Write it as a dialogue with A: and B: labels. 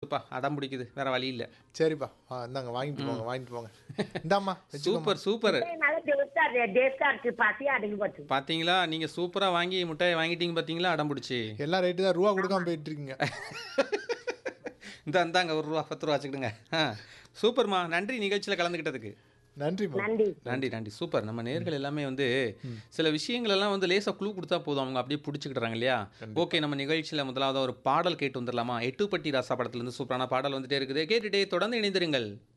A: இருக்குப்பா அடம் பிடிக்குது வேற வழி இல்லை
B: சரிப்பா ஆ இந்தாங்க வாங்கிட்டு போங்க வாங்கிட்டு போங்க இந்தாம்மா வச்சுக்கோமா
A: சூப்பர் சூப்பர்
C: நல்ல டேஸ்டா டேஸ்டா இருக்கு பசி அடங்கி போச்சு
A: பாத்தீங்களா நீங்க சூப்பரா வாங்கி முட்டையை வாங்கிட்டீங்க பாத்தீங்களா அடம் பிடிச்சி
B: எல்லாம் ரேட்டு தான் ரூபா கொடுக்காம போயிட்டு இருக்கீங்க
A: இந்த இந்தாங்க ஒரு ரூபா பத்து ரூபா வச்சுக்கிடுங்க ஆ சூப்பர்மா நன்றி நிகழ்ச்சியில் கலந்துக்கிட்டதுக்கு
B: நன்றிம்மா
C: நன்றி
A: நன்றி நன்றி சூப்பர் நம்ம நேர்கள் எல்லாமே வந்து சில விஷயங்கள் எல்லாம் வந்து லேசாக க்ளூ கொடுத்தா போதும் அவங்க அப்படியே பிடிச்சிக்கிட்டுறாங்க இல்லையா ஓகே நம்ம நிகழ்ச்சியில் முதலாவது ஒரு பாடல் கேட்டு வந்துடலாமா எட்டுப்பட்டி ராசா படத்துலேருந்து சூப்பரான பாடல் வந்துட்டே இருக்குது கேட்டுட்டே தொடர்ந்து இணைந்திருங்கள்